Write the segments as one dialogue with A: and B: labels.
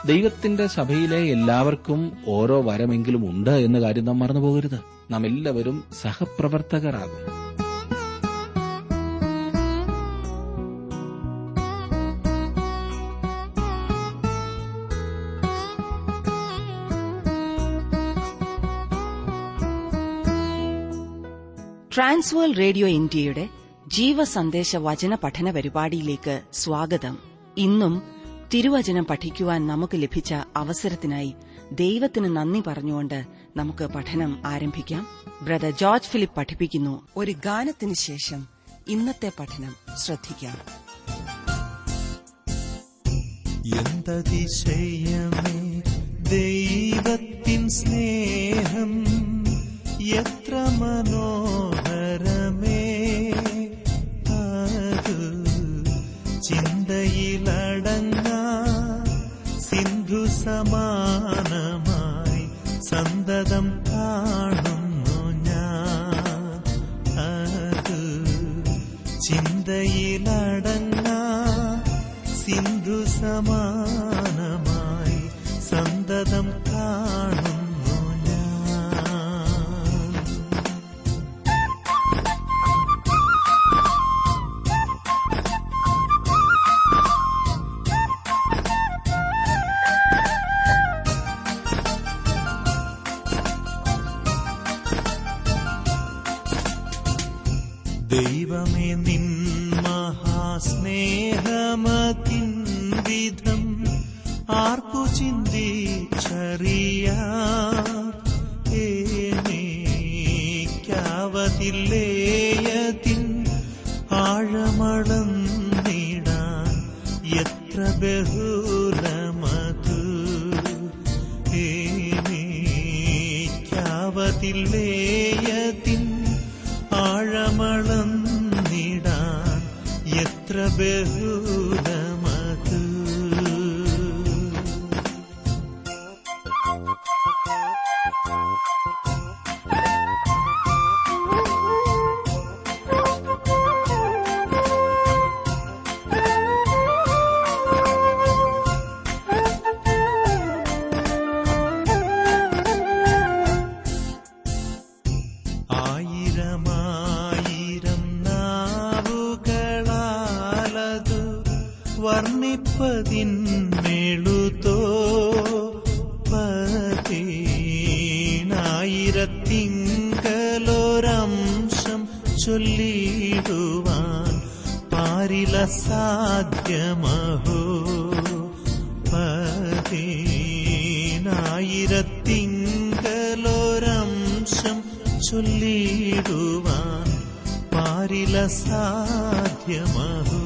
A: ദൈവത്തിന്റെ സഭയിലെ എല്ലാവർക്കും ഓരോ വരമെങ്കിലും ഉണ്ട് എന്ന കാര്യം നാം മറന്നു പോകരുത് നാം എല്ലാവരും സഹപ്രവർത്തകരാകും
B: ട്രാൻസ്വേൾ റേഡിയോ ഇന്ത്യയുടെ ജീവസന്ദേശ വചന പഠന പരിപാടിയിലേക്ക് സ്വാഗതം ഇന്നും തിരുവചനം പഠിക്കുവാൻ നമുക്ക് ലഭിച്ച അവസരത്തിനായി ദൈവത്തിന് നന്ദി പറഞ്ഞുകൊണ്ട് നമുക്ക് പഠനം ആരംഭിക്കാം ബ്രദർ ജോർജ് ഫിലിപ്പ് പഠിപ്പിക്കുന്നു ഒരു ഗാനത്തിന് ശേഷം ഇന്നത്തെ പഠനം ശ്രദ്ധിക്കാം
C: എന്തതിശയമേ ദൈവത്തിൻ സ്നേഹം എത്ര മനോഹരമേ അത് ചിന്തയിലടങ്ങ സിന്ധു സമാനമായി സന്തതം കാണുന്നു ഞാൻ അത് ചിന്തയിലടങ്ങ സിന്ധു സമാനമായി സന്തതം കാണുന്നു ഞാൻ ദൈവമേ നിൻ മഹാസ്നേഹമതിൻ വിധം ആർക്കു ചിന്തിച്ചറിയാവതില്ലേയതിൻ ആഴമളം നീടാൻ എത്ര ബഹുലമതു ഏനീക്കാവതില്ലേയതിൻ ആഴമളം നീടാൻ എത്ര ബഹുലമതു ആയിരമായിരം നാവുകളാലതു വർണ്ണിപ്പതിന്മെളുതോ പതിനായിരത്തിങ്കലൊരംശം ചൊല്ലിടുവാൻ പാരില സാധ്യമഹോ പതിനായിരത്തിങ്കലൊരംശം ചൊല്ലിടുവാൻ പാരില സാധ്യമഹോ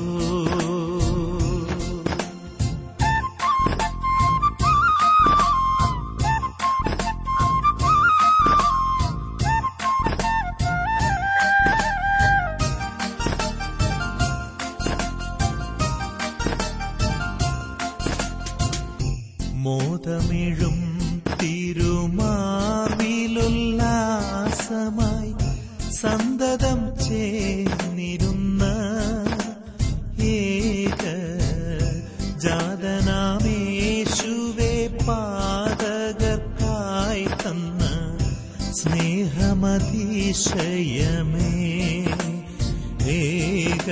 C: മോദമിഴും തിരുമാവിലുല്ലാസമായി സന്തതം ചേർന്നിരുന്ന ഏക ജാതനാമേശുവേ പാതകർക്കായി തന്ന സ്നേഹമതിശയമേ ഏക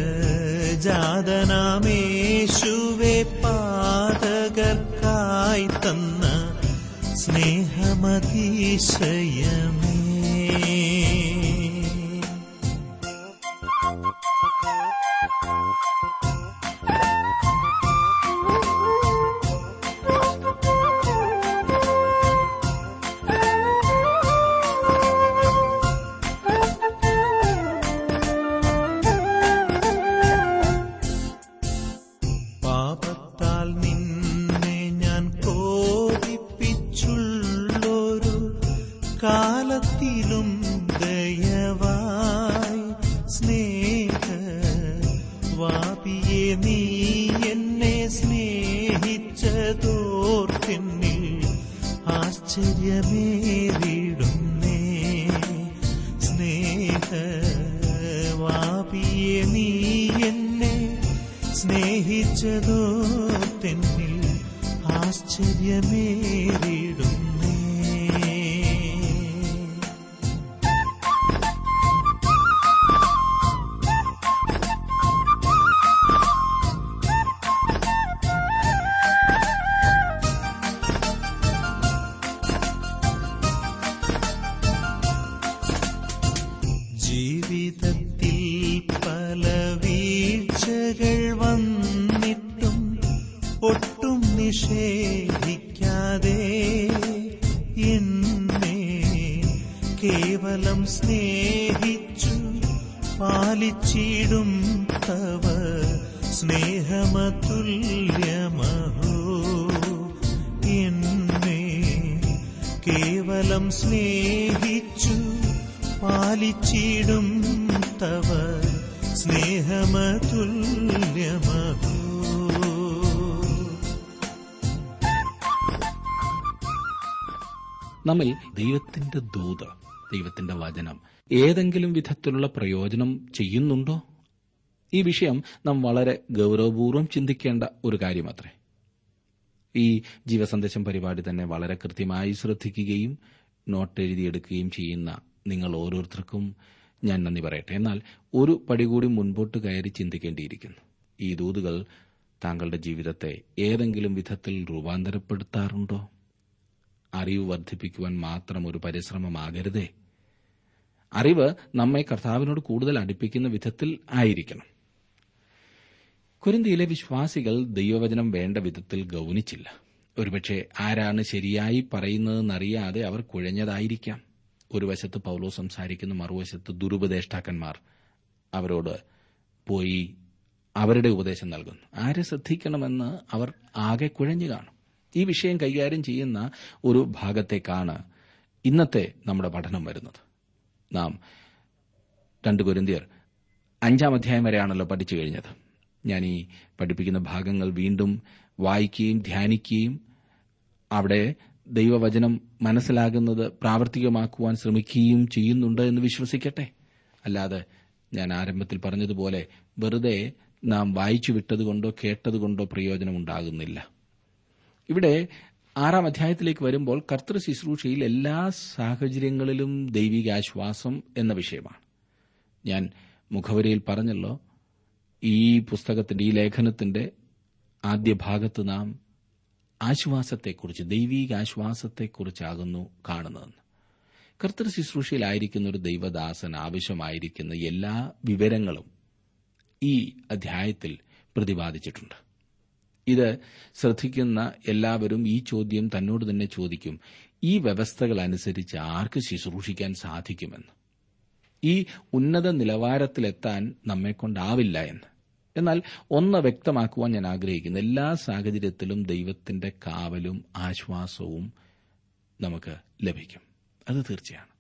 C: ജാതനാമേശുവേ പാതകർക്കായി തന്ന സ്നേഹമതിശയമേ പാപത്താൽ നിന്നെ ഞാൻ കോപിപ്പിച്ചുള്ളൊരു കാലത്തിലും ദയവായി സ്നേഹ വാപിയെ നീ എന്നെ സ്നേഹിച്ചതോർക്കെന്നിൽ ആശ്ചര്യമേറിടുന്നേ സ്നേഹ വാപിയെ നീ എന്നെ സ്നേഹിച്ചതോ തെന്നിൽ ആശ്ചര്യമേറിടുന്നേ ജീവിതത്തിൽ പല വീഴ്ചകൾ വന്നിട്ടും ഒട്ടും നിഷേധിക്കാതെ എന്നെ കേവലം സ്നേഹിച്ചു പാലിച്ചിടും തവ സ്നേഹമതുല്യമഹോ എന്നെ കേവലം സ്നേഹിച്ചു പാലിച്ചിടും തവ സ്നേഹമതുല്യമഹോ
A: നമ്മിൽ ദൈവത്തിന്റെ ദൂത് ദൈവത്തിന്റെ വചനം ഏതെങ്കിലും വിധത്തിലുള്ള പ്രയോജനം ചെയ്യുന്നുണ്ടോ ഈ വിഷയം നാം വളരെ ഗൗരവപൂർവ്വം ചിന്തിക്കേണ്ട ഒരു കാര്യമത്രേ ഈ ജീവസന്ദേശം പരിപാടി തന്നെ വളരെ കൃത്യമായി ശ്രദ്ധിക്കുകയും നോട്ട് എഴുതിയെടുക്കുകയും ചെയ്യുന്ന നിങ്ങൾ ഓരോരുത്തർക്കും ഞാൻ നന്ദി പറയട്ടെ എന്നാൽ ഒരു പടി കൂടി മുൻപോട്ട് കയറി ചിന്തിക്കേണ്ടിയിരിക്കുന്നു ഈ ദൂതുകൾ താങ്കളുടെ ജീവിതത്തെ ഏതെങ്കിലും വിധത്തിൽ രൂപാന്തരപ്പെടുത്താറുണ്ടോ അറിവ് വർദ്ധിപ്പിക്കുവാൻ മാത്രം ഒരു പരിശ്രമമാകരുതേ അറിവ് നമ്മെ കർത്താവിനോട് കൂടുതൽ അടുപ്പിക്കുന്ന വിധത്തിൽ ആയിരിക്കണം കുരുന്തിയിലെ വിശ്വാസികൾ ദൈവവചനം വേണ്ട വിധത്തിൽ ഗൗനിച്ചില്ല ഒരുപക്ഷെ ആരാണ് ശരിയായി പറയുന്നതെന്നറിയാതെ അവർ കുഴഞ്ഞതായിരിക്കാം ഒരു വശത്ത് പൗലോ സംസാരിക്കുന്ന മറുവശത്ത് ദുരുപദേഷ്ടാക്കന്മാർ അവരോട് പോയി അവരുടെ ഉപദേശം നൽകുന്നു ആരെ ശ്രദ്ധിക്കണമെന്ന് അവർ ആകെ കുഴഞ്ഞു കാണും ഈ വിഷയം കൈകാര്യം ചെയ്യുന്ന ഒരു ഭാഗത്തേക്കാണ് ഇന്നത്തെ നമ്മുടെ പഠനം വരുന്നത് നാം രണ്ട് കുരുന്തിയർ അഞ്ചാം അധ്യായം വരെയാണല്ലോ പഠിച്ചു കഴിഞ്ഞത് ഞാൻ ഈ പഠിപ്പിക്കുന്ന ഭാഗങ്ങൾ വീണ്ടും വായിക്കുകയും ധ്യാനിക്കുകയും അവിടെ ദൈവവചനം മനസ്സിലാകുന്നത് പ്രാവർത്തികമാക്കുവാൻ ശ്രമിക്കുകയും ചെയ്യുന്നുണ്ട് എന്ന് വിശ്വസിക്കട്ടെ അല്ലാതെ ഞാൻ ആരംഭത്തിൽ പറഞ്ഞതുപോലെ വെറുതെ നാം വായിച്ചു വിട്ടതുകൊണ്ടോ കേട്ടതുകൊണ്ടോ പ്രയോജനമുണ്ടാകുന്നില്ല ഇവിടെ ആറാം അധ്യായത്തിലേക്ക് വരുമ്പോൾ കർത്തൃ ശുശ്രൂഷയിൽ എല്ലാ സാഹചര്യങ്ങളിലും ദൈവിക ആശ്വാസം എന്ന വിഷയമാണ് ഞാൻ മുഖവരിയിൽ പറഞ്ഞല്ലോ ഈ പുസ്തകത്തിന്റെ ഈ ലേഖനത്തിന്റെ ആദ്യ ഭാഗത്ത് നാം ആശ്വാസത്തെക്കുറിച്ച് ദൈവീക ആശ്വാസത്തെക്കുറിച്ചാകുന്നു കാണുന്നതെന്ന് കർത്തൃ ശുശ്രൂഷയിലായിരിക്കുന്ന ഒരു ദൈവദാസൻ ആവശ്യമായിരിക്കുന്ന എല്ലാ വിവരങ്ങളും ഈ അധ്യായത്തിൽ പ്രതിപാദിച്ചിട്ടുണ്ട് ഇത് ശ്രദ്ധിക്കുന്ന എല്ലാവരും ഈ ചോദ്യം തന്നോട് തന്നെ ചോദിക്കും ഈ വ്യവസ്ഥകൾ അനുസരിച്ച് ആർക്ക് ശുശ്രൂഷിക്കാൻ സാധിക്കുമെന്ന് ഈ ഉന്നത നിലവാരത്തിലെത്താൻ നമ്മെക്കൊണ്ടാവില്ല എന്ന് എന്നാൽ ഒന്ന് വ്യക്തമാക്കുവാൻ ഞാൻ ആഗ്രഹിക്കുന്നു എല്ലാ സാഹചര്യത്തിലും ദൈവത്തിന്റെ കാവലും ആശ്വാസവും നമുക്ക് ലഭിക്കും അത് തീർച്ചയാണ്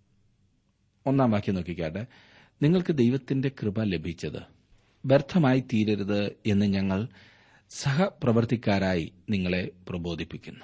A: ഒന്നാം വാക്യം നോക്കിക്കാട്ടെ നിങ്ങൾക്ക് ദൈവത്തിന്റെ കൃപ ലഭിച്ചത് വ്യർത്ഥമായി തീരരുത് എന്ന് ഞങ്ങൾ സഹപ്രവർത്തിക്കാരായി നിങ്ങളെ പ്രബോധിപ്പിക്കുന്നു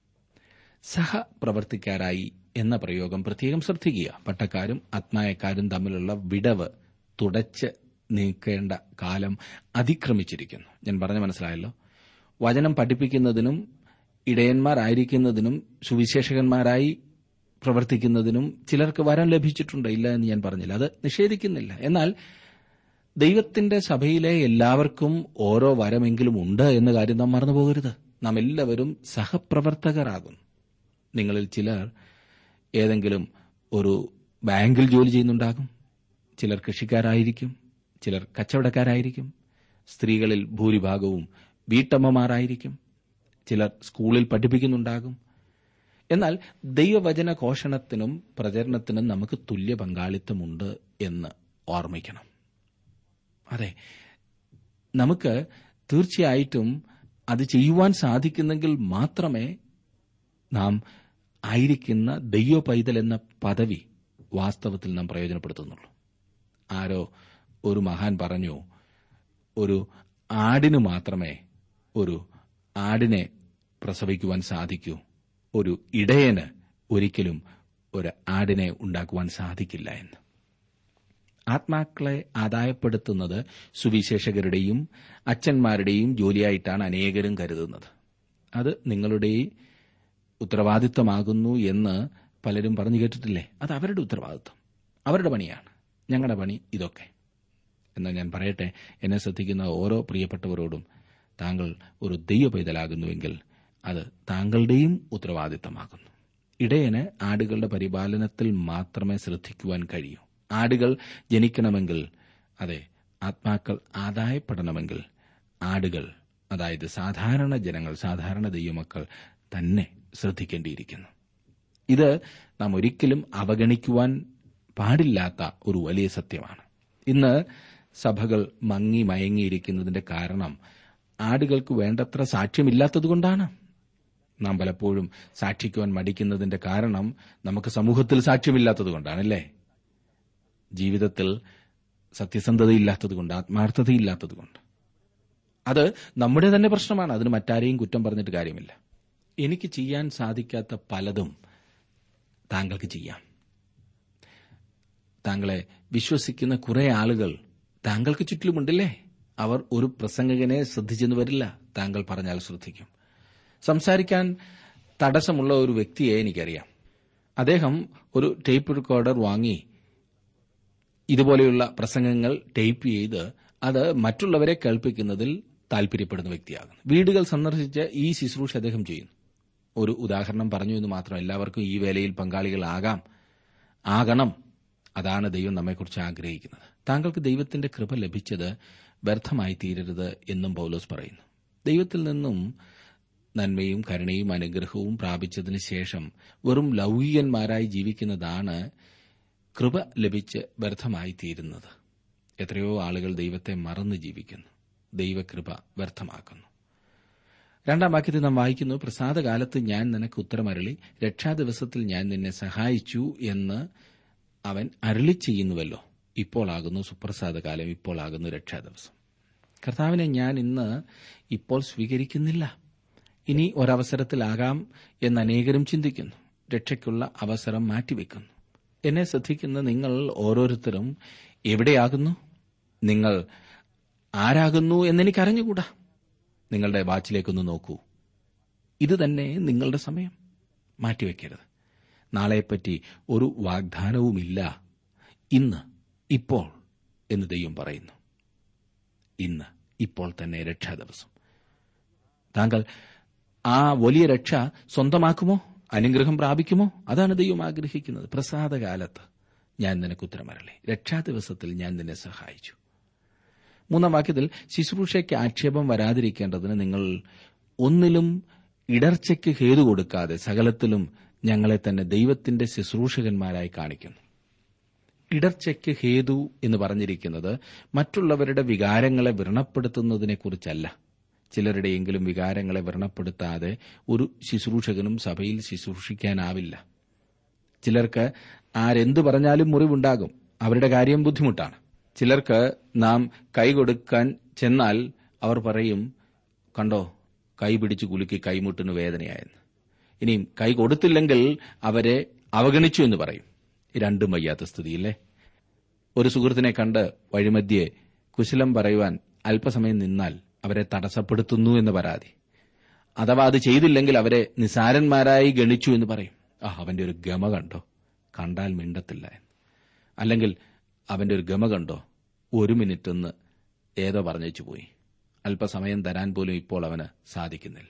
A: സഹപ്രവർത്തിക്കാരായി എന്ന പ്രയോഗം പ്രത്യേകം ശ്രദ്ധിക്കുക പട്ടക്കാരും ആത്മായക്കാരും തമ്മിലുള്ള വിടവ് തുടച്ച് നീക്കേണ്ട കാലം അതിക്രമിച്ചിരിക്കുന്നു ഞാൻ പറഞ്ഞ മനസ്സിലായല്ലോ വചനം പഠിപ്പിക്കുന്നതിനും ഇടയന്മാരായിരിക്കുന്നതിനും സുവിശേഷകന്മാരായി പ്രവർത്തിക്കുന്നതിനും ചിലർക്ക് വരം ലഭിച്ചിട്ടുണ്ട് ഇല്ല എന്ന് ഞാൻ പറഞ്ഞില്ല അത് നിഷേധിക്കുന്നില്ല എന്നാൽ ദൈവത്തിന്റെ സഭയിലെ എല്ലാവർക്കും ഓരോ വരമെങ്കിലും ഉണ്ട് എന്ന കാര്യം നാം മറന്നുപോകരുത് നാം എല്ലാവരും സഹപ്രവർത്തകരാകും നിങ്ങളിൽ ചിലർ ഏതെങ്കിലും ഒരു ബാങ്കിൽ ജോലി ചെയ്യുന്നുണ്ടാകും ചിലർ കൃഷിക്കാരായിരിക്കും ചിലർ കച്ചവടക്കാരായിരിക്കും സ്ത്രീകളിൽ ഭൂരിഭാഗവും വീട്ടമ്മമാരായിരിക്കും ചിലർ സ്കൂളിൽ പഠിപ്പിക്കുന്നുണ്ടാകും എന്നാൽ ദൈവവചന ഘോഷണത്തിനും പ്രചരണത്തിനും നമുക്ക് തുല്യ പങ്കാളിത്തമുണ്ട് എന്ന് ഓർമ്മിക്കണം അതെ നമുക്ക് തീർച്ചയായിട്ടും അത് ചെയ്യുവാൻ സാധിക്കുന്നെങ്കിൽ മാത്രമേ നാം ആയിരിക്കുന്ന ദൈവ പൈതൽ എന്ന പദവി വാസ്തവത്തിൽ നാം പ്രയോജനപ്പെടുത്തുന്നുള്ളൂ ആരോ ഒരു മഹാൻ പറഞ്ഞു ഒരു ആടിന് മാത്രമേ ഒരു ആടിനെ പ്രസവിക്കുവാൻ സാധിക്കൂ ഒരു ഇടയന് ഒരിക്കലും ഒരു ആടിനെ ഉണ്ടാക്കുവാൻ സാധിക്കില്ല എന്ന് ആത്മാക്കളെ ആദായപ്പെടുത്തുന്നത് സുവിശേഷകരുടെയും അച്ഛന്മാരുടെയും ജോലിയായിട്ടാണ് അനേകരും കരുതുന്നത് അത് നിങ്ങളുടെ ഉത്തരവാദിത്തമാകുന്നു എന്ന് പലരും പറഞ്ഞു കേട്ടിട്ടില്ലേ അത് അവരുടെ ഉത്തരവാദിത്തം അവരുടെ പണിയാണ് ഞങ്ങളുടെ പണി ഇതൊക്കെ എന്നാൽ ഞാൻ പറയട്ടെ എന്നെ ശ്രദ്ധിക്കുന്ന ഓരോ പ്രിയപ്പെട്ടവരോടും താങ്കൾ ഒരു ദൈവ പൈതലാകുന്നുവെങ്കിൽ അത് താങ്കളുടെയും ഉത്തരവാദിത്തമാകുന്നു ഇടയന് ആടുകളുടെ പരിപാലനത്തിൽ മാത്രമേ ശ്രദ്ധിക്കുവാൻ കഴിയൂ ആടുകൾ ജനിക്കണമെങ്കിൽ അതെ ആത്മാക്കൾ ആദായപ്പെടണമെങ്കിൽ ആടുകൾ അതായത് സാധാരണ ജനങ്ങൾ സാധാരണ ദൈവമക്കൾ തന്നെ ശ്രദ്ധിക്കേണ്ടിയിരിക്കുന്നു ഇത് നാം ഒരിക്കലും അവഗണിക്കുവാൻ പാടില്ലാത്ത ഒരു വലിയ സത്യമാണ് ഇന്ന് സഭകൾ മങ്ങി മയങ്ങിയിരിക്കുന്നതിന്റെ കാരണം ആടുകൾക്ക് വേണ്ടത്ര സാക്ഷ്യമില്ലാത്തതുകൊണ്ടാണ് നാം പലപ്പോഴും സാക്ഷിക്കുവാൻ മടിക്കുന്നതിന്റെ കാരണം നമുക്ക് സമൂഹത്തിൽ സാക്ഷ്യമില്ലാത്തതുകൊണ്ടാണല്ലേ ജീവിതത്തിൽ സത്യസന്ധതയില്ലാത്തതുകൊണ്ട് ആത്മാർത്ഥതയില്ലാത്തതുകൊണ്ട് അത് നമ്മുടെ തന്നെ പ്രശ്നമാണ് അതിന് മറ്റാരെയും കുറ്റം പറഞ്ഞിട്ട് കാര്യമില്ല എനിക്ക് ചെയ്യാൻ സാധിക്കാത്ത പലതും താങ്കൾക്ക് ചെയ്യാം താങ്കളെ വിശ്വസിക്കുന്ന കുറെ ആളുകൾ താങ്കൾക്ക് ചുറ്റിലുമുണ്ടല്ലേ അവർ ഒരു പ്രസംഗകനെ ശ്രദ്ധിച്ചെന്ന് വരില്ല താങ്കൾ പറഞ്ഞാൽ ശ്രദ്ധിക്കും സംസാരിക്കാൻ തടസ്സമുള്ള ഒരു വ്യക്തിയെ എനിക്കറിയാം അദ്ദേഹം ഒരു ടേപ്പ് റെക്കോർഡർ വാങ്ങി ഇതുപോലെയുള്ള പ്രസംഗങ്ങൾ ടൈപ്പ് ചെയ്ത് അത് മറ്റുള്ളവരെ കേൾപ്പിക്കുന്നതിൽ താൽപര്യപ്പെടുന്ന വ്യക്തിയാകുന്നു വീടുകൾ സന്ദർശിച്ച് ഈ ശുശ്രൂഷ അദ്ദേഹം ചെയ്യുന്നു ഒരു ഉദാഹരണം പറഞ്ഞു എന്ന് മാത്രം എല്ലാവർക്കും ഈ വേലയിൽ പങ്കാളികളാകാം ആകണം അതാണ് ദൈവം നമ്മെക്കുറിച്ച് ആഗ്രഹിക്കുന്നത് താങ്കൾക്ക് ദൈവത്തിന്റെ കൃപ ലഭിച്ചത് വ്യർത്ഥമായി തീരരുത് എന്നും പൗലോസ് പറയുന്നു ദൈവത്തിൽ നിന്നും നന്മയും കരുണയും അനുഗ്രഹവും പ്രാപിച്ചതിന് ശേഷം വെറും ലൗകികന്മാരായി ജീവിക്കുന്നതാണ് കൃപ ലഭിച്ച് വ്യർത്ഥമായി തീരുന്നത് എത്രയോ ആളുകൾ ദൈവത്തെ മറന്ന് ജീവിക്കുന്നു ദൈവകൃപ വ്യർത്ഥമാക്കുന്നു രണ്ടാം വാക്യത്തിൽ നാം വായിക്കുന്നു പ്രസാദകാലത്ത് ഞാൻ നിനക്ക് ഉത്തരമരളി രക്ഷാദിവസത്തിൽ ഞാൻ നിന്നെ സഹായിച്ചു എന്ന് അവൻ അരളി ചെയ്യുന്നുവല്ലോ ഇപ്പോളാകുന്നു സുപ്രസാദകാലം ഇപ്പോളാകുന്നു രക്ഷാദിവസം കർത്താവിനെ ഞാൻ ഇന്ന് ഇപ്പോൾ സ്വീകരിക്കുന്നില്ല ഇനി ഒരവസരത്തിലാകാം എന്ന് അനേകരും ചിന്തിക്കുന്നു രക്ഷയ്ക്കുള്ള അവസരം മാറ്റിവെക്കുന്നു എന്നെ ശ്രദ്ധിക്കുന്ന നിങ്ങൾ ഓരോരുത്തരും എവിടെയാകുന്നു നിങ്ങൾ ആരാകുന്നു എന്നെനിക്കറിഞ്ഞുകൂടാ നിങ്ങളുടെ വാച്ചിലേക്കൊന്ന് നോക്കൂ ഇത് തന്നെ നിങ്ങളുടെ സമയം മാറ്റിവെക്കരുത് നാളെപ്പറ്റി ഒരു വാഗ്ദാനവുമില്ല ഇന്ന് ഇപ്പോൾ എന്ന് ദൈവം പറയുന്നു ഇന്ന് ഇപ്പോൾ തന്നെ രക്ഷാ ദിവസം താങ്കൾ ആ വലിയ രക്ഷ സ്വന്തമാക്കുമോ അനുഗ്രഹം പ്രാപിക്കുമോ അതാണ് ദൈവം ആഗ്രഹിക്കുന്നത് പ്രസാദകാലത്ത് ഞാൻ നിനക്ക് ഉത്തരമരളെ രക്ഷാ ദിവസത്തിൽ ഞാൻ നിന്നെ സഹായിച്ചു മൂന്നാം വാക്യത്തിൽ ശുശ്രൂഷയ്ക്ക് ആക്ഷേപം വരാതിരിക്കേണ്ടതിന് നിങ്ങൾ ഒന്നിലും ഇടർച്ചയ്ക്ക് ഹേതു കൊടുക്കാതെ സകലത്തിലും ഞങ്ങളെ തന്നെ ദൈവത്തിന്റെ ശുശ്രൂഷകന്മാരായി കാണിക്കുന്നു ഇടർച്ചയ്ക്ക് ഹേതു എന്ന് പറഞ്ഞിരിക്കുന്നത് മറ്റുള്ളവരുടെ വികാരങ്ങളെ വ്രണപ്പെടുത്തുന്നതിനെക്കുറിച്ചല്ല ചിലരുടെയെങ്കിലും വികാരങ്ങളെ വ്രണപ്പെടുത്താതെ ഒരു ശുശ്രൂഷകനും സഭയിൽ ശുശ്രൂഷിക്കാനാവില്ല ചിലർക്ക് ആരെന്തു പറഞ്ഞാലും മുറിവുണ്ടാകും അവരുടെ കാര്യം ബുദ്ധിമുട്ടാണ് ചിലർക്ക് നാം കൈ കൊടുക്കാൻ ചെന്നാൽ അവർ പറയും കണ്ടോ കൈ പിടിച്ച് കുലുക്കി കൈമുട്ടിന് വേദനയായെന്ന് ഇനിയും കൈ കൊടുത്തില്ലെങ്കിൽ അവരെ അവഗണിച്ചു എന്ന് പറയും രണ്ടും വയ്യാത്ത സ്ഥിതിയില്ലേ ഒരു സുഹൃത്തിനെ കണ്ട് വഴിമധ്യേ കുശലം പറയുവാൻ അല്പസമയം നിന്നാൽ അവരെ തടസ്സപ്പെടുത്തുന്നു എന്ന് പരാതി അഥവാ അത് ചെയ്തില്ലെങ്കിൽ അവരെ നിസാരന്മാരായി ഗണിച്ചു എന്ന് പറയും ആ അവന്റെ ഒരു ഗമ കണ്ടോ കണ്ടാൽ മിണ്ടത്തില്ല എന്ന് അല്ലെങ്കിൽ അവന്റെ ഒരു ഗമ കണ്ടോ ഒരു മിനിറ്റ് ഒന്ന് ഏതോ പറഞ്ഞേച്ചു പോയി അല്പസമയം തരാൻ പോലും ഇപ്പോൾ അവന് സാധിക്കുന്നില്ല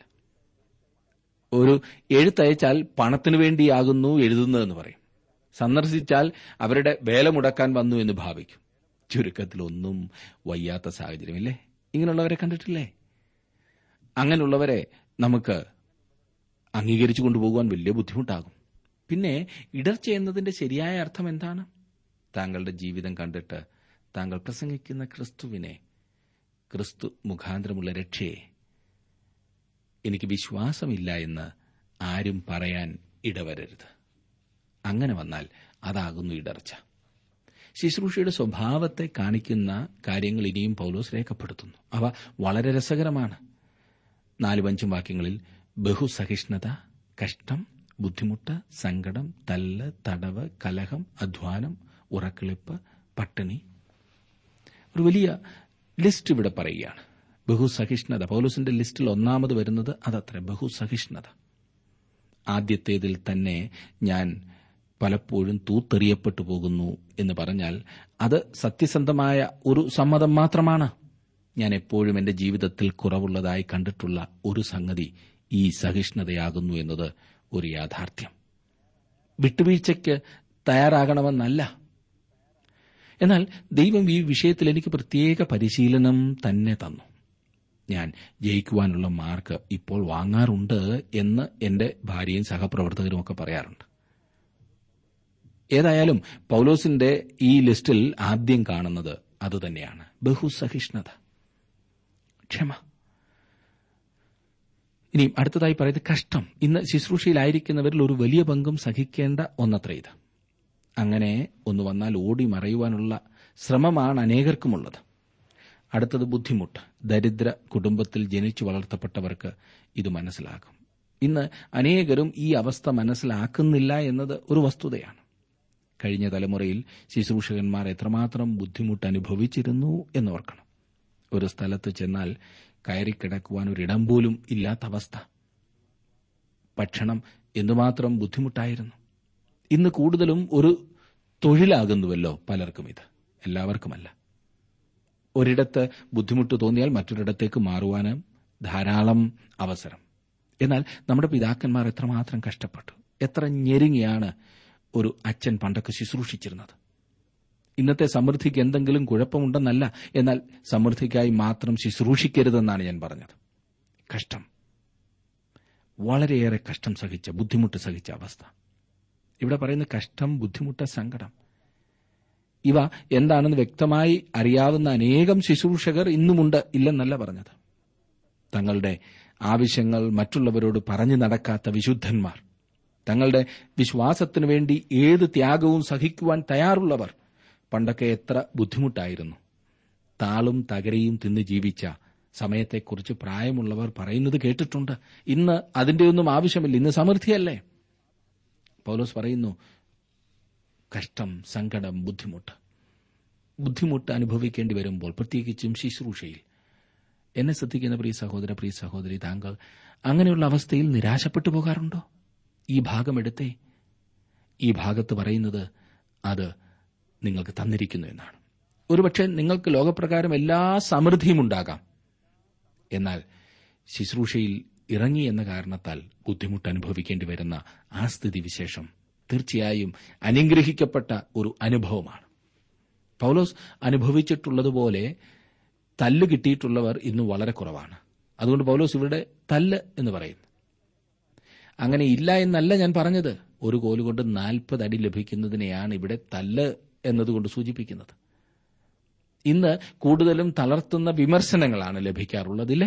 A: ഒരു എഴുത്തയച്ചാൽ പണത്തിനു വേണ്ടിയാകുന്നു എഴുതുന്നതെന്ന് പറയും സന്ദർശിച്ചാൽ അവരുടെ വേല മുടക്കാൻ വന്നു എന്ന് ഭാവിക്കും ചുരുക്കത്തിൽ ഒന്നും വയ്യാത്ത സാഹചര്യമില്ലേ ഇങ്ങനെയുള്ളവരെ കണ്ടിട്ടില്ലേ അങ്ങനെയുള്ളവരെ നമുക്ക് അംഗീകരിച്ചു കൊണ്ടുപോകുവാൻ വലിയ ബുദ്ധിമുട്ടാകും പിന്നെ ഇടർച്ച എന്നതിന്റെ ശരിയായ അർത്ഥം എന്താണ് താങ്കളുടെ ജീവിതം കണ്ടിട്ട് താങ്കൾ പ്രസംഗിക്കുന്ന ക്രിസ്തുവിനെ ക്രിസ്തു മുഖാന്തരമുള്ള രക്ഷയെ എനിക്ക് വിശ്വാസമില്ല എന്ന് ആരും പറയാൻ ഇടവരരുത് അങ്ങനെ വന്നാൽ അതാകുന്നു ഇടർച്ച ശുശ്രൂഷയുടെ സ്വഭാവത്തെ കാണിക്കുന്ന കാര്യങ്ങൾ ഇനിയും പൗലോസ് രേഖപ്പെടുത്തുന്നു അവ വളരെ രസകരമാണ് നാലും അഞ്ചും വാക്യങ്ങളിൽ ബഹുസഹിഷ്ണുത കഷ്ടം ബുദ്ധിമുട്ട് സങ്കടം തല്ല് തടവ് കലഹം അധ്വാനം ഉറക്കിളിപ്പ് പട്ടിണി ഒരു വലിയ ലിസ്റ്റ് ഇവിടെ പറയുകയാണ് ബഹുസഹിഷ്ണുത പൗലോസിന്റെ ലിസ്റ്റിൽ ഒന്നാമത് വരുന്നത് അതത്ര ബഹുസഹിഷ്ണുത ആദ്യത്തേതിൽ തന്നെ ഞാൻ പലപ്പോഴും തൂത്തെറിയപ്പെട്ടു പോകുന്നു എന്ന് പറഞ്ഞാൽ അത് സത്യസന്ധമായ ഒരു സമ്മതം മാത്രമാണ് ഞാൻ എപ്പോഴും എന്റെ ജീവിതത്തിൽ കുറവുള്ളതായി കണ്ടിട്ടുള്ള ഒരു സംഗതി ഈ സഹിഷ്ണുതയാകുന്നു എന്നത് ഒരു യാഥാർത്ഥ്യം വിട്ടുവീഴ്ചയ്ക്ക് തയ്യാറാകണമെന്നല്ല എന്നാൽ ദൈവം ഈ വിഷയത്തിൽ എനിക്ക് പ്രത്യേക പരിശീലനം തന്നെ തന്നു ഞാൻ ജയിക്കുവാനുള്ള മാർക്ക് ഇപ്പോൾ വാങ്ങാറുണ്ട് എന്ന് എന്റെ ഭാര്യയും സഹപ്രവർത്തകരും ഒക്കെ പറയാറുണ്ട് ഏതായാലും പൌലോസിന്റെ ഈ ലിസ്റ്റിൽ ആദ്യം കാണുന്നത് അതുതന്നെയാണ് ബഹുസഹിഷ്ണുത ക്ഷമ ഇനി അടുത്തതായി പറയുന്നത് കഷ്ടം ഇന്ന് ശുശ്രൂഷയിലായിരിക്കുന്നവരിൽ ഒരു വലിയ പങ്കും സഹിക്കേണ്ട ഒന്നത്ര ഇത് അങ്ങനെ ഒന്ന് വന്നാൽ ഓടി മറയുവാനുള്ള ശ്രമമാണ് അനേകർക്കുമുള്ളത് അടുത്തത് ബുദ്ധിമുട്ട് ദരിദ്ര കുടുംബത്തിൽ ജനിച്ചു വളർത്തപ്പെട്ടവർക്ക് ഇത് മനസ്സിലാകും ഇന്ന് അനേകരും ഈ അവസ്ഥ മനസ്സിലാക്കുന്നില്ല എന്നത് ഒരു വസ്തുതയാണ് കഴിഞ്ഞ തലമുറയിൽ ശുശ്രൂഷകന്മാർ എത്രമാത്രം ബുദ്ധിമുട്ട് അനുഭവിച്ചിരുന്നു എന്നോർക്കണം ഒരു സ്ഥലത്ത് ചെന്നാൽ കയറിക്കിടക്കുവാൻ ഒരിടം പോലും ഇല്ലാത്ത അവസ്ഥ ഭക്ഷണം എന്തുമാത്രം ബുദ്ധിമുട്ടായിരുന്നു ഇന്ന് കൂടുതലും ഒരു തൊഴിലാകുന്നുവല്ലോ പലർക്കും ഇത് എല്ലാവർക്കുമല്ല ഒരിടത്ത് ബുദ്ധിമുട്ട് തോന്നിയാൽ മറ്റൊരിടത്തേക്ക് മാറുവാനും ധാരാളം അവസരം എന്നാൽ നമ്മുടെ പിതാക്കന്മാർ എത്രമാത്രം കഷ്ടപ്പെട്ടു എത്ര ഞെരുങ്ങിയാണ് ഒരു അച്ഛൻ പണ്ടൊക്കെ ശുശ്രൂഷിച്ചിരുന്നത് ഇന്നത്തെ സമൃദ്ധിക്ക് എന്തെങ്കിലും കുഴപ്പമുണ്ടെന്നല്ല എന്നാൽ സമൃദ്ധിക്കായി മാത്രം ശുശ്രൂഷിക്കരുതെന്നാണ് ഞാൻ പറഞ്ഞത് കഷ്ടം വളരെയേറെ കഷ്ടം സഹിച്ച ബുദ്ധിമുട്ട് സഹിച്ച അവസ്ഥ ഇവിടെ പറയുന്ന കഷ്ടം ബുദ്ധിമുട്ട് സങ്കടം ഇവ എന്താണെന്ന് വ്യക്തമായി അറിയാവുന്ന അനേകം ശുശ്രൂഷകർ ഇന്നുമുണ്ട് ഇല്ലെന്നല്ല പറഞ്ഞത് തങ്ങളുടെ ആവശ്യങ്ങൾ മറ്റുള്ളവരോട് പറഞ്ഞു നടക്കാത്ത വിശുദ്ധന്മാർ തങ്ങളുടെ വിശ്വാസത്തിനു വേണ്ടി ഏത് ത്യാഗവും സഹിക്കുവാൻ തയ്യാറുള്ളവർ പണ്ടൊക്കെ എത്ര ബുദ്ധിമുട്ടായിരുന്നു താളും തകരയും തിന്ന് ജീവിച്ച സമയത്തെക്കുറിച്ച് പ്രായമുള്ളവർ പറയുന്നത് കേട്ടിട്ടുണ്ട് ഇന്ന് അതിന്റെയൊന്നും ആവശ്യമില്ല ഇന്ന് സമൃദ്ധിയല്ലേ പൗലോസ് പറയുന്നു കഷ്ടം സങ്കടം ബുദ്ധിമുട്ട് ബുദ്ധിമുട്ട് അനുഭവിക്കേണ്ടി വരുമ്പോൾ പ്രത്യേകിച്ചും ശുശ്രൂഷയിൽ എന്നെ ശ്രദ്ധിക്കുന്ന പ്രിയ സഹോദര പ്രിയ സഹോദരി താങ്കൾ അങ്ങനെയുള്ള അവസ്ഥയിൽ നിരാശപ്പെട്ടു പോകാറുണ്ടോ ഈ ഭാഗം എടുത്തേ ഈ ഭാഗത്ത് പറയുന്നത് അത് നിങ്ങൾക്ക് തന്നിരിക്കുന്നു എന്നാണ് ഒരുപക്ഷെ നിങ്ങൾക്ക് ലോകപ്രകാരം എല്ലാ സമൃദ്ധിയും ഉണ്ടാകാം എന്നാൽ ശുശ്രൂഷയിൽ ഇറങ്ങി എന്ന കാരണത്താൽ ബുദ്ധിമുട്ട് അനുഭവിക്കേണ്ടി വരുന്ന ആ സ്ഥിതി വിശേഷം തീർച്ചയായും അനുഗ്രഹിക്കപ്പെട്ട ഒരു അനുഭവമാണ് പൗലോസ് അനുഭവിച്ചിട്ടുള്ളതുപോലെ തല്ല് കിട്ടിയിട്ടുള്ളവർ ഇന്ന് വളരെ കുറവാണ് അതുകൊണ്ട് പൗലോസ് ഇവിടെ തല്ല് എന്ന് പറയുന്നു അങ്ങനെ ഇല്ല എന്നല്ല ഞാൻ പറഞ്ഞത് ഒരു കോലുകൊണ്ട് നാൽപ്പത് അടി ലഭിക്കുന്നതിനെയാണ് ഇവിടെ തല്ല് എന്നതുകൊണ്ട് സൂചിപ്പിക്കുന്നത് ഇന്ന് കൂടുതലും തളർത്തുന്ന വിമർശനങ്ങളാണ് ലഭിക്കാറുള്ളതില്ലേ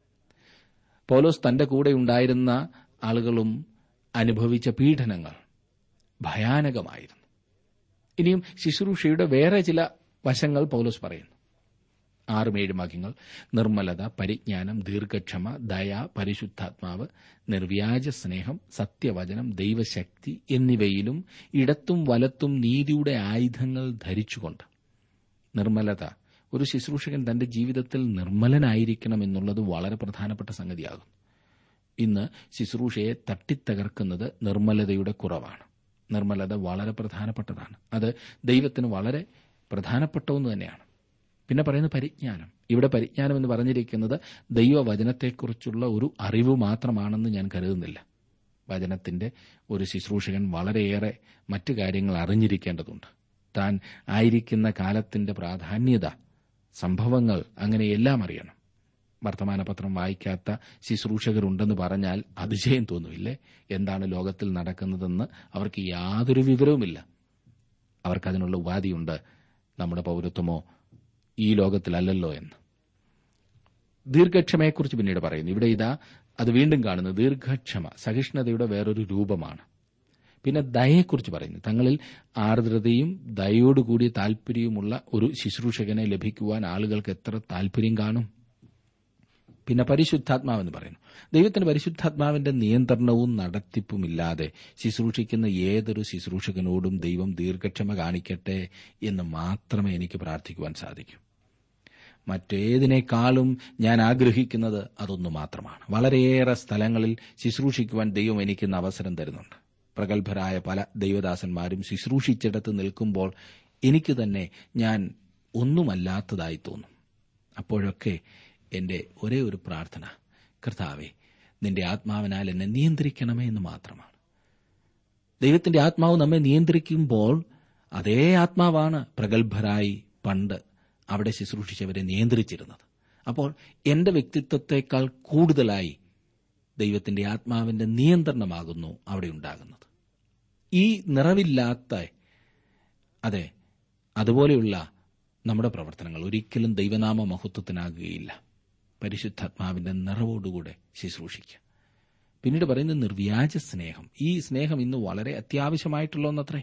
A: പൗലോസ് തന്റെ കൂടെ ഉണ്ടായിരുന്ന ആളുകളും അനുഭവിച്ച പീഡനങ്ങൾ ഭയാനകമായിരുന്നു ഇനിയും ശുശ്രൂഷയുടെ വേറെ ചില വശങ്ങൾ പൗലോസ് പറയുന്നു ആറും ഏഴും വാക്യങ്ങൾ നിർമ്മലത പരിജ്ഞാനം ദീർഘക്ഷമ ദയ പരിശുദ്ധാത്മാവ് നിർവ്യാജ സ്നേഹം സത്യവചനം ദൈവശക്തി എന്നിവയിലും ഇടത്തും വലത്തും നീതിയുടെ ആയുധങ്ങൾ ധരിച്ചുകൊണ്ട് നിർമ്മലത ഒരു ശുശ്രൂഷകൻ തന്റെ ജീവിതത്തിൽ നിർമ്മലനായിരിക്കണം എന്നുള്ളത് വളരെ പ്രധാനപ്പെട്ട സംഗതിയാകും ഇന്ന് ശുശ്രൂഷയെ തട്ടിത്തകർക്കുന്നത് നിർമ്മലതയുടെ കുറവാണ് നിർമ്മലത വളരെ പ്രധാനപ്പെട്ടതാണ് അത് ദൈവത്തിന് വളരെ പ്രധാനപ്പെട്ട ഒന്ന് തന്നെയാണ് പിന്നെ പറയുന്നത് പരിജ്ഞാനം ഇവിടെ പരിജ്ഞാനം എന്ന് പറഞ്ഞിരിക്കുന്നത് ദൈവവചനത്തെക്കുറിച്ചുള്ള ഒരു അറിവ് മാത്രമാണെന്ന് ഞാൻ കരുതുന്നില്ല വചനത്തിന്റെ ഒരു ശുശ്രൂഷകൻ വളരെയേറെ മറ്റു കാര്യങ്ങൾ അറിഞ്ഞിരിക്കേണ്ടതുണ്ട് താൻ ആയിരിക്കുന്ന കാലത്തിന്റെ പ്രാധാന്യത സംഭവങ്ങൾ അങ്ങനെയെല്ലാം അറിയണം വർത്തമാനപത്രം വായിക്കാത്ത ശുശ്രൂഷകരുണ്ടെന്ന് പറഞ്ഞാൽ അതിശയം തോന്നുമില്ലേ എന്താണ് ലോകത്തിൽ നടക്കുന്നതെന്ന് അവർക്ക് യാതൊരു വിവരവുമില്ല അവർക്കതിനുള്ള ഉപാധിയുണ്ട് നമ്മുടെ പൗരത്വമോ ഈ ലോകത്തിലല്ലല്ലോ എന്ന് ദീർഘക്ഷമയെക്കുറിച്ച് പിന്നീട് പറയുന്നു ഇവിടെ ഇതാ അത് വീണ്ടും കാണുന്നു ദീർഘക്ഷമ സഹിഷ്ണുതയുടെ വേറൊരു രൂപമാണ് പിന്നെ ദയയെക്കുറിച്ച് പറയുന്നു തങ്ങളിൽ ആർദ്രതയും ദയോടുകൂടിയ താല്പര്യവുമുള്ള ഒരു ശുശ്രൂഷകനെ ലഭിക്കുവാൻ ആളുകൾക്ക് എത്ര താല്പര്യം കാണും പിന്നെ പരിശുദ്ധാത്മാവെന്ന് പറയുന്നു ദൈവത്തിന് പരിശുദ്ധാത്മാവിന്റെ നിയന്ത്രണവും നടത്തിപ്പുമില്ലാതെ ശുശ്രൂഷിക്കുന്ന ഏതൊരു ശുശ്രൂഷകനോടും ദൈവം ദീർഘക്ഷമ കാണിക്കട്ടെ എന്ന് മാത്രമേ എനിക്ക് പ്രാർത്ഥിക്കുവാൻ സാധിക്കൂ മറ്റേതിനേക്കാളും ഞാൻ ആഗ്രഹിക്കുന്നത് അതൊന്നു മാത്രമാണ് വളരെയേറെ സ്ഥലങ്ങളിൽ ശുശ്രൂഷിക്കുവാൻ ദൈവം എനിക്കിന്ന് അവസരം തരുന്നുണ്ട് പ്രഗത്ഭരായ പല ദൈവദാസന്മാരും ശുശ്രൂഷിച്ചിടത്ത് നിൽക്കുമ്പോൾ എനിക്ക് തന്നെ ഞാൻ ഒന്നുമല്ലാത്തതായി തോന്നും അപ്പോഴൊക്കെ എന്റെ ഒരേ ഒരു പ്രാർത്ഥന കർത്താവെ നിന്റെ ആത്മാവിനാൽ എന്നെ നിയന്ത്രിക്കണമേ എന്ന് മാത്രമാണ് ദൈവത്തിന്റെ ആത്മാവ് നമ്മെ നിയന്ത്രിക്കുമ്പോൾ അതേ ആത്മാവാണ് പ്രഗത്ഭരായി പണ്ട് അവിടെ ശുശ്രൂഷിച്ചവരെ നിയന്ത്രിച്ചിരുന്നത് അപ്പോൾ എന്റെ വ്യക്തിത്വത്തെക്കാൾ കൂടുതലായി ദൈവത്തിന്റെ ആത്മാവിന്റെ നിയന്ത്രണമാകുന്നു അവിടെ ഉണ്ടാകുന്നത് ഈ നിറവില്ലാത്ത അതെ അതുപോലെയുള്ള നമ്മുടെ പ്രവർത്തനങ്ങൾ ഒരിക്കലും ദൈവനാമ മഹത്വത്തിനാകുകയില്ല പരിശുദ്ധാത്മാവിന്റെ നിറവോടുകൂടെ ശുശ്രൂഷിക്കുക പിന്നീട് പറയുന്നത് നിർവ്യാജ സ്നേഹം ഈ സ്നേഹം ഇന്ന് വളരെ അത്യാവശ്യമായിട്ടുള്ള ഒന്നത്രേ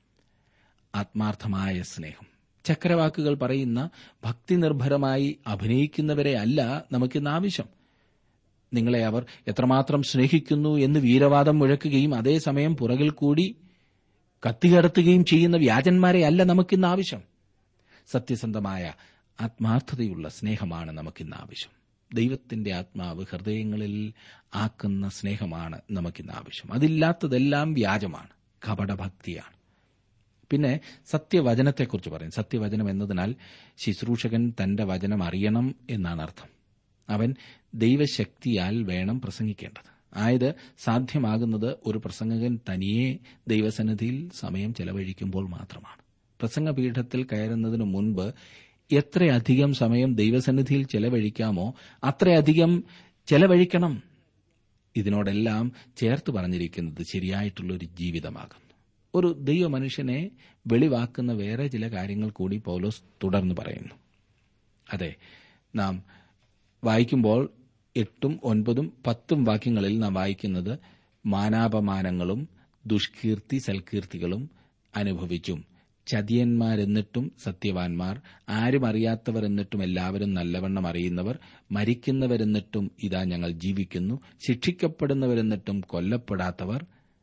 A: ആത്മാർത്ഥമായ സ്നേഹം ചക്രവാക്കുകൾ പറയുന്ന ഭക്തി നിർഭരമായി അഭിനയിക്കുന്നവരെ അല്ല നമുക്കിന്ന് ആവശ്യം നിങ്ങളെ അവർ എത്രമാത്രം സ്നേഹിക്കുന്നു എന്ന് വീരവാദം മുഴക്കുകയും അതേസമയം പുറകിൽ കൂടി കത്തികടത്തുകയും ചെയ്യുന്ന വ്യാജന്മാരെ അല്ല നമുക്കിന്ന് ആവശ്യം സത്യസന്ധമായ ആത്മാർത്ഥതയുള്ള സ്നേഹമാണ് നമുക്കിന്ന് ആവശ്യം ദൈവത്തിന്റെ ആത്മാവ് ഹൃദയങ്ങളിൽ ആക്കുന്ന സ്നേഹമാണ് നമുക്കിന്ന് ആവശ്യം അതില്ലാത്തതെല്ലാം വ്യാജമാണ് കപടഭക്തിയാണ് പിന്നെ സത്യവചനത്തെക്കുറിച്ച് പറയും സത്യവചനം എന്നതിനാൽ ശുശ്രൂഷകൻ തന്റെ വചനം അറിയണം എന്നാണ് അർത്ഥം അവൻ ദൈവശക്തിയാൽ വേണം പ്രസംഗിക്കേണ്ടത് ആയത് സാധ്യമാകുന്നത് ഒരു പ്രസംഗകൻ തനിയെ ദൈവസന്നിധിയിൽ സമയം ചെലവഴിക്കുമ്പോൾ മാത്രമാണ് പ്രസംഗപീഠത്തിൽ കയറുന്നതിനു മുൻപ് എത്രയധികം സമയം ദൈവസന്നിധിയിൽ ചെലവഴിക്കാമോ അത്രയധികം ചെലവഴിക്കണം ഇതിനോടെല്ലാം ചേർത്ത് പറഞ്ഞിരിക്കുന്നത് ശരിയായിട്ടുള്ള ഒരു ജീവിതമാകുന്നു ഒരു ദൈവ മനുഷ്യനെ വെളിവാക്കുന്ന വേറെ ചില കാര്യങ്ങൾ കൂടി പൗലോസ് തുടർന്ന് പറയുന്നു അതെ നാം വായിക്കുമ്പോൾ എട്ടും ഒൻപതും പത്തും വാക്യങ്ങളിൽ നാം വായിക്കുന്നത് മാനാപമാനങ്ങളും ദുഷ്കീർത്തി സൽകീർത്തികളും അനുഭവിച്ചും ചതിയന്മാരെന്നിട്ടും സത്യവാൻമാർ ആരും അറിയാത്തവർ എന്നിട്ടും എല്ലാവരും നല്ലവണ്ണം അറിയുന്നവർ മരിക്കുന്നവരെന്നിട്ടും ഇതാ ഞങ്ങൾ ജീവിക്കുന്നു ശിക്ഷിക്കപ്പെടുന്നവരെന്നിട്ടും കൊല്ലപ്പെടാത്തവർ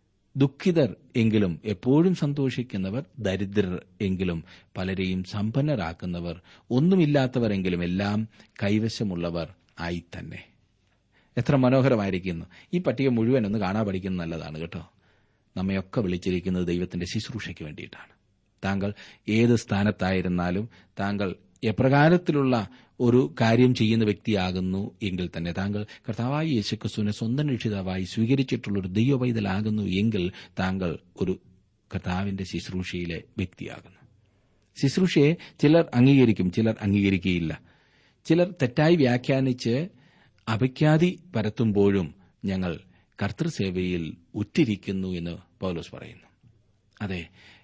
A: ദുഃഖിതർ എങ്കിലും എപ്പോഴും സന്തോഷിക്കുന്നവർ ദരിദ്രർ എങ്കിലും പലരെയും സമ്പന്നരാക്കുന്നവർ ഒന്നുമില്ലാത്തവരെങ്കിലും എല്ലാം കൈവശമുള്ളവർ ആയി തന്നെ എത്ര മനോഹരമായിരിക്കുന്നു ഈ പട്ടിക മുഴുവൻ ഒന്ന് കാണാൻ പഠിക്കുന്നത് നല്ലതാണ് കേട്ടോ നമ്മയൊക്കെ വിളിച്ചിരിക്കുന്നത് ദൈവത്തിന്റെ ശുശ്രൂഷയ്ക്ക് വേണ്ടിയിട്ടാണ് താങ്കൾ ഏത് സ്ഥാനത്തായിരുന്നാലും താങ്കൾ എപ്രകാരത്തിലുള്ള ഒരു കാര്യം ചെയ്യുന്ന വ്യക്തിയാകുന്നു എങ്കിൽ തന്നെ താങ്കൾ കർത്താവായി യേശുക്രിസ്തുവിനെ സ്വന്തം രക്ഷിതാവായി സ്വീകരിച്ചിട്ടുള്ള ഒരു ദൈവവൈതലാകുന്നു എങ്കിൽ താങ്കൾ ഒരു കർത്താവിന്റെ ശുശ്രൂഷയിലെ വ്യക്തിയാകുന്നു ശുശ്രൂഷയെ ചിലർ അംഗീകരിക്കും ചിലർ അംഗീകരിക്കുകയില്ല ചിലർ തെറ്റായി വ്യാഖ്യാനിച്ച് അപഖ്യാതി പരത്തുമ്പോഴും ഞങ്ങൾ കർത്തൃസേവയിൽ ഉറ്റിരിക്കുന്നു എന്ന് പൗലോസ് പറയുന്നു അതെ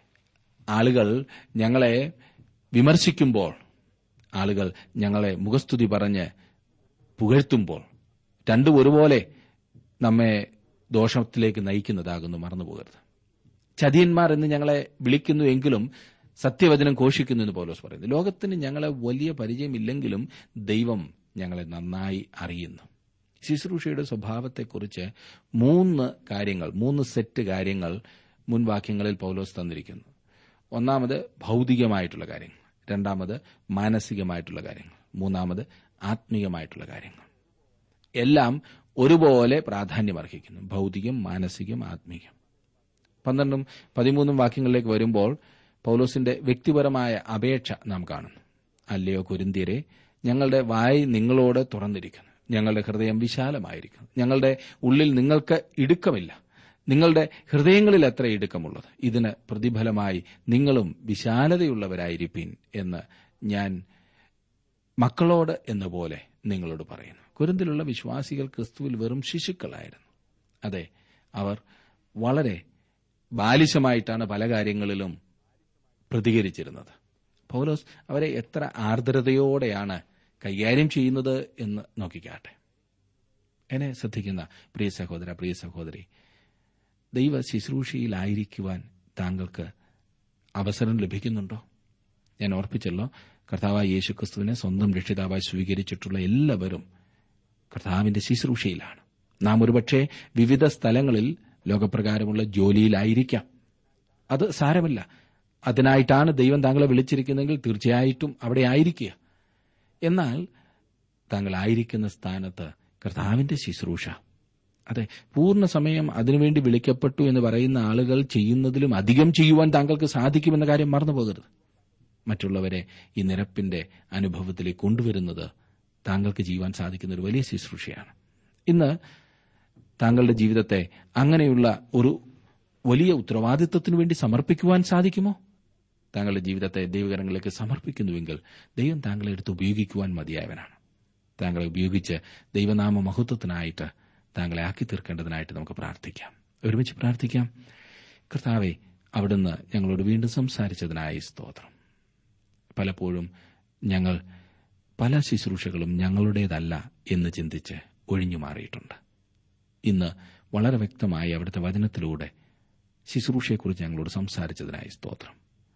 A: ആളുകൾ ഞങ്ങളെ വിമർശിക്കുമ്പോൾ ആളുകൾ ഞങ്ങളെ മുഖസ്തുതി പറഞ്ഞ് പുകഴ്ത്തുമ്പോൾ രണ്ടും ഒരുപോലെ നമ്മെ ദോഷത്തിലേക്ക് നയിക്കുന്നതാകുന്നു മറന്നുപോകരുത് ചതിയന്മാർ എന്ന് ഞങ്ങളെ വിളിക്കുന്നു എങ്കിലും സത്യവചനം ഘോഷിക്കുന്നു എന്ന് പൗലോസ് പറയുന്നു ലോകത്തിന് ഞങ്ങളെ വലിയ പരിചയമില്ലെങ്കിലും ദൈവം ഞങ്ങളെ നന്നായി അറിയുന്നു ശുശ്രൂഷയുടെ സ്വഭാവത്തെക്കുറിച്ച് മൂന്ന് കാര്യങ്ങൾ മൂന്ന് സെറ്റ് കാര്യങ്ങൾ മുൻവാക്യങ്ങളിൽ പൗലോസ് തന്നിരിക്കുന്നു ഒന്നാമത് ഭൗതികമായിട്ടുള്ള കാര്യങ്ങൾ രണ്ടാമത് മാനസികമായിട്ടുള്ള കാര്യങ്ങൾ മൂന്നാമത് ആത്മീയമായിട്ടുള്ള കാര്യങ്ങൾ എല്ലാം ഒരുപോലെ പ്രാധാന്യമർഹിക്കുന്നു ഭൗതികം മാനസികം ആത്മീയം പന്ത്രണ്ടും പതിമൂന്നും വാക്യങ്ങളിലേക്ക് വരുമ്പോൾ പൗലോസിന്റെ വ്യക്തിപരമായ അപേക്ഷ നാം കാണുന്നു അല്ലയോ കുരുന്തിയരെ ഞങ്ങളുടെ വായി നിങ്ങളോട് തുറന്നിരിക്കുന്നു ഞങ്ങളുടെ ഹൃദയം വിശാലമായിരിക്കുന്നു ഞങ്ങളുടെ ഉള്ളിൽ നിങ്ങൾക്ക് ഇടുക്കമില്ല നിങ്ങളുടെ ഹൃദയങ്ങളിൽ എത്ര ഇടുക്കമുള്ളത് ഇതിന് പ്രതിഫലമായി നിങ്ങളും വിശാലതയുള്ളവരായിരിപ്പീൻ എന്ന് ഞാൻ മക്കളോട് എന്ന പോലെ നിങ്ങളോട് പറയുന്നു കുരുന്തിലുള്ള വിശ്വാസികൾ ക്രിസ്തുവിൽ വെറും ശിശുക്കളായിരുന്നു അതെ അവർ വളരെ ബാലിശമായിട്ടാണ് പല കാര്യങ്ങളിലും പ്രതികരിച്ചിരുന്നത് പൗലോസ് അവരെ എത്ര ആർദ്രതയോടെയാണ് കൈകാര്യം ചെയ്യുന്നത് എന്ന് നോക്കിക്കാട്ടെ എന്നെ ശ്രദ്ധിക്കുന്ന പ്രിയ സഹോദര പ്രിയ സഹോദരി ദൈവ ശുശ്രൂഷയിലായിരിക്കുവാൻ താങ്കൾക്ക് അവസരം ലഭിക്കുന്നുണ്ടോ ഞാൻ ഓർപ്പിച്ചല്ലോ കർത്താവായ യേശു ക്രിസ്തുവിനെ സ്വന്തം രക്ഷിതാവായി സ്വീകരിച്ചിട്ടുള്ള എല്ലാവരും കർത്താവിന്റെ ശുശ്രൂഷയിലാണ് നാം ഒരുപക്ഷെ വിവിധ സ്ഥലങ്ങളിൽ ലോകപ്രകാരമുള്ള ജോലിയിലായിരിക്കാം അത് സാരമില്ല അതിനായിട്ടാണ് ദൈവം താങ്കളെ വിളിച്ചിരിക്കുന്നതെങ്കിൽ തീർച്ചയായിട്ടും അവിടെ ആയിരിക്കുക എന്നാൽ താങ്കളായിരിക്കുന്ന സ്ഥാനത്ത് കർത്താവിന്റെ ശുശ്രൂഷ അതെ പൂർണ്ണ സമയം അതിനുവേണ്ടി വിളിക്കപ്പെട്ടു എന്ന് പറയുന്ന ആളുകൾ ചെയ്യുന്നതിലും അധികം ചെയ്യുവാൻ താങ്കൾക്ക് സാധിക്കുമെന്ന കാര്യം മറന്നുപോകരുത് മറ്റുള്ളവരെ ഈ നിരപ്പിന്റെ അനുഭവത്തിലേക്ക് കൊണ്ടുവരുന്നത് താങ്കൾക്ക് ചെയ്യുവാൻ സാധിക്കുന്ന ഒരു വലിയ ശുശ്രൂഷയാണ് ഇന്ന് താങ്കളുടെ ജീവിതത്തെ അങ്ങനെയുള്ള ഒരു വലിയ ഉത്തരവാദിത്വത്തിനു വേണ്ടി സമർപ്പിക്കുവാൻ സാധിക്കുമോ താങ്കളുടെ ജീവിതത്തെ ദൈവകരങ്ങളിലേക്ക് സമർപ്പിക്കുന്നുവെങ്കിൽ ദൈവം താങ്കളെ എടുത്ത് ഉപയോഗിക്കുവാൻ മതിയായവനാണ് താങ്കളെ ഉപയോഗിച്ച് ദൈവനാമ മഹത്വത്തിനായിട്ട് താങ്കളെ ആക്കി തീർക്കേണ്ടതിനായിട്ട് നമുക്ക് പ്രാർത്ഥിക്കാം ഒരുമിച്ച് പ്രാർത്ഥിക്കാം കർത്താവെ അവിടുന്ന് ഞങ്ങളോട് വീണ്ടും സംസാരിച്ചതിനായി സ്തോത്രം പലപ്പോഴും ഞങ്ങൾ പല ശുശ്രൂഷകളും ഞങ്ങളുടേതല്ല എന്ന് ചിന്തിച്ച് ഒഴിഞ്ഞു മാറിയിട്ടുണ്ട് ഇന്ന് വളരെ വ്യക്തമായി അവിടുത്തെ വചനത്തിലൂടെ ശുശ്രൂഷയെക്കുറിച്ച് ഞങ്ങളോട് സംസാരിച്ചതിനായി സ്തോത്രം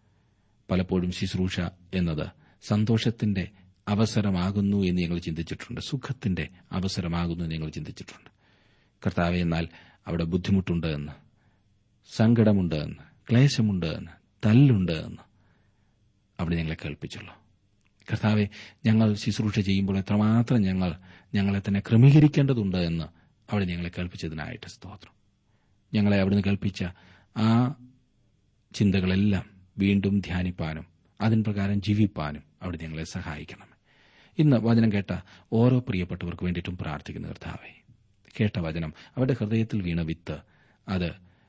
A: പലപ്പോഴും ശുശ്രൂഷ എന്നത് സന്തോഷത്തിന്റെ അവസരമാകുന്നു എന്ന് ഞങ്ങൾ ചിന്തിച്ചിട്ടുണ്ട് സുഖത്തിന്റെ അവസരമാകുന്നു എന്ന് ഞങ്ങൾ ചിന്തിച്ചിട്ടുണ്ട് കർത്താവെ എന്നാൽ അവിടെ ബുദ്ധിമുട്ടുണ്ട് എന്ന് സങ്കടമുണ്ട് എന്ന് ക്ലേശമുണ്ട് എന്ന് തല്ലുണ്ട് എന്ന് അവിടെ ഞങ്ങളെ കേൾപ്പിച്ചുള്ളൂ കർത്താവെ ഞങ്ങൾ ശുശ്രൂഷ ചെയ്യുമ്പോൾ എത്രമാത്രം ഞങ്ങൾ ഞങ്ങളെ തന്നെ ക്രമീകരിക്കേണ്ടതുണ്ട് എന്ന് അവിടെ ഞങ്ങളെ കേൾപ്പിച്ചതിനായിട്ട് സ്തോത്രം ഞങ്ങളെ അവിടുന്ന് കേൾപ്പിച്ച ആ ചിന്തകളെല്ലാം വീണ്ടും ധ്യാനിപ്പാനും അതിന് പ്രകാരം ജീവിപ്പാനും അവിടെ ഞങ്ങളെ സഹായിക്കണം ഇന്ന് വചനം കേട്ട ഓരോ പ്രിയപ്പെട്ടവർക്ക് വേണ്ടിയിട്ടും പ്രാർത്ഥിക്കുന്ന കർത്താവെ കേട്ട വചനം അവരുടെ ഹൃദയത്തിൽ വീണ വിത്ത് അത്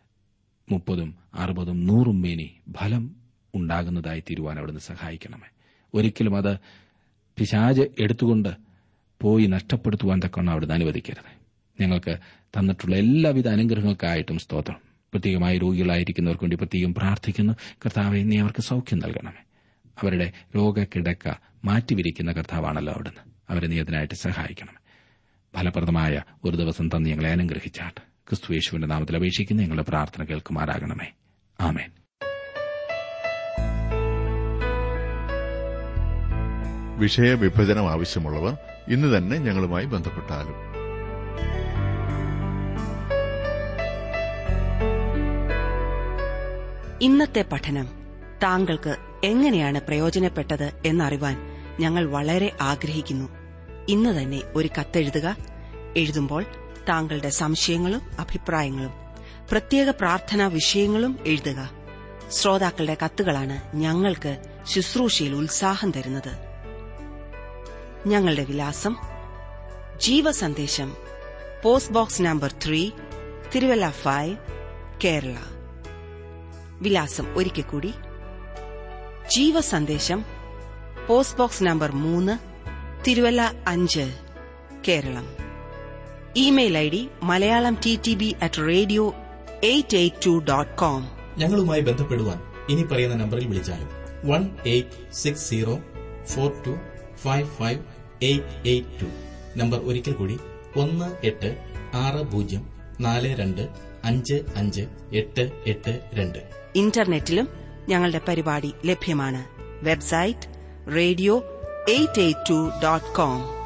A: മുപ്പതും അറുപതും നൂറും മേനി ഫലം ഉണ്ടാകുന്നതായി തീരുവാൻ അവിടുന്ന് സഹായിക്കണമേ ഒരിക്കലും അത് പിശാജ് എടുത്തുകൊണ്ട് പോയി നഷ്ടപ്പെടുത്തുവാൻ തക്കവണ്ണം അവിടുന്ന് അനുവദിക്കരുത് ഞങ്ങൾക്ക് തന്നിട്ടുള്ള എല്ലാവിധ അനുഗ്രഹങ്ങൾക്കായിട്ടും സ്തോത്രം പ്രത്യേകമായി രോഗികളായിരിക്കുന്നവർക്ക് വേണ്ടി പ്രത്യേകം പ്രാർത്ഥിക്കുന്നു കർത്താവെ നീ അവർക്ക് സൗഖ്യം നൽകണമേ അവരുടെ രോഗക്കിടക്ക മാറ്റിവിരിക്കുന്ന കർത്താവാണല്ലോ അവിടുന്ന് അവരെ നീ അതിനായിട്ട് സഹായിക്കണം ഫലപ്രദമായ ഒരു ദിവസം തന്ന് ഞങ്ങളെ അനുഗ്രഹിച്ചാട്ട് ക്രിസ്തു യേശുവിന്റെ നാമത്തിൽ അപേക്ഷിക്കുന്ന ഞങ്ങളുടെ പ്രാർത്ഥന കേൾക്കുമാറാകണമേ ആമേൻ
D: വിഷയവിഭജനം ആവശ്യമുള്ളവർ ഇന്ന് തന്നെ ഞങ്ങളുമായി ബന്ധപ്പെട്ടാലും
B: ഇന്നത്തെ പഠനം താങ്കൾക്ക് എങ്ങനെയാണ് പ്രയോജനപ്പെട്ടത് എന്നറിവാൻ ഞങ്ങൾ വളരെ ആഗ്രഹിക്കുന്നു ഇന്ന് തന്നെ ഒരു കത്തെഴുതുക എഴുതുമ്പോൾ താങ്കളുടെ സംശയങ്ങളും അഭിപ്രായങ്ങളും പ്രത്യേക പ്രാർത്ഥനാ വിഷയങ്ങളും എഴുതുക ശ്രോതാക്കളുടെ കത്തുകളാണ് ഞങ്ങൾക്ക് ശുശ്രൂഷയിൽ ഉത്സാഹം തരുന്നത് ഞങ്ങളുടെ വിലാസം ജീവസന്ദേശം post box number three Thiruvalla five Kerala വിലാസം ഒരിക്കൽ കൂടി ജീവസന്ദേശം പോസ്റ്റ് ബോക്സ് നമ്പർ മൂന്ന് തിരുവല്ല അഞ്ച് Keralam email I D Malayalam T T B at radio eight eight two dot com
E: ഞങ്ങളുമായി ബന്ധപ്പെടുവാൻ ഇനി പറയുന്ന നമ്പറിൽ വിളിച്ചാലും one eight six zero four two five five eight eight two number ഒരിക്കൽ കൂടി ഒന്ന് എട്ട് ആറ് പൂജ്യം നാല് രണ്ട് അഞ്ച് അഞ്ച് എട്ട് എട്ട് രണ്ട്
B: ഇന്റർനെറ്റിലും ഞങ്ങളുടെ പരിപാടി ലഭ്യമാണ് website radio eight eight two dot com